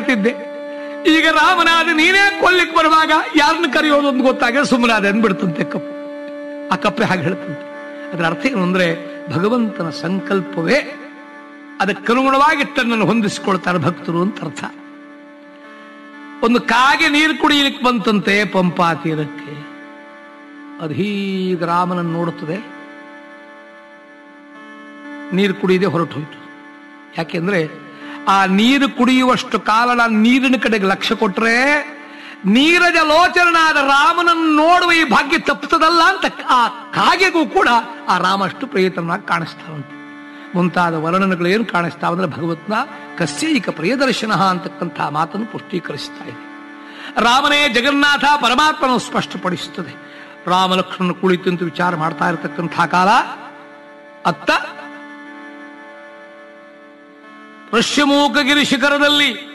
ಹೇಳ್ತಿದ್ದೆ ಈಗ ರಾಮನಾದ ನೀನೇ ಕೊಲ್ಲಿಕ್ ಬರುವಾಗ ಯಾರನ್ನ ಕರೆಯೋದು ಅಂತ ಗೊತ್ತಾಗ ಸುಮ್ಮನಾದೆ ಅಂದ್ಬಿಡ್ತಂತೆ ಕಪ್ಪು ಆ ಕಪ್ಪೆ ಹಾಗೆ ಹೇಳ್ತಂತೆ ಅದರ ಅರ್ಥ ಏನು ಅಂದ್ರೆ ಭಗವಂತನ ಸಂಕಲ್ಪವೇ ಅದಕ್ಕನುಗುಣವಾಗಿ ತನ್ನನ್ನು ಹೊಂದಿಸಿಕೊಳ್ತಾರೆ ಭಕ್ತರು ಅಂತ ಅರ್ಥ ಒಂದು ಕಾಗೆ ನೀರು ಕುಡಿಯಲಿಕ್ಕೆ ಬಂತಂತೆ ಪಂಪಾ ತೀರಕ್ಕೆ ಅದು ಹೀಗೆ ರಾಮನನ್ನು ನೋಡುತ್ತದೆ ನೀರು ಕುಡಿಯದೆ ಹೊರಟು ಹೋಯ್ತು ಯಾಕೆಂದ್ರೆ ಆ ನೀರು ಕುಡಿಯುವಷ್ಟು ಕಾಲ ನಾನು ನೀರಿನ ಕಡೆಗೆ ಲಕ್ಷ್ಯ ಕೊಟ್ರೆ ನೀರಜ ಲೋಚನಾದ ರಾಮನನ್ನು ನೋಡುವ ಈ ಭಾಗ್ಯ ತಪ್ಪುತ್ತದಲ್ಲ ಅಂತ ಆ ಕಾಗೆಗೂ ಕೂಡ ಆ ರಾಮ ಅಷ್ಟು ಪ್ರಿಯತನಾಗಿ ಕಾಣಿಸ್ತಾವಂತೆ ಮುಂತಾದ ವರ್ಣನೆಗಳು ಏನು ಕಾಣಿಸ್ತಾವ ಅಂದ್ರೆ ಭಗವತ್ನ ಕಸ್ಯೈಕ ಪ್ರಿಯದರ್ಶನ ಅಂತಕ್ಕಂಥ ಮಾತನ್ನು ಪುಷ್ಟೀಕರಿಸ್ತಾ ಇದೆ ರಾಮನೇ ಜಗನ್ನಾಥ ಪರಮಾತ್ಮನು ಸ್ಪಷ್ಟಪಡಿಸುತ್ತದೆ ರಾಮ ಲಕ್ಷ್ಮಣ ಕುಳಿತು ಅಂತ ವಿಚಾರ ಮಾಡ್ತಾ ಇರತಕ್ಕಂಥ ಕಾಲ ಅತ್ತ ಋಷ್ಯಮೂಕಗಿರಿ ಶಿಖರದಲ್ಲಿ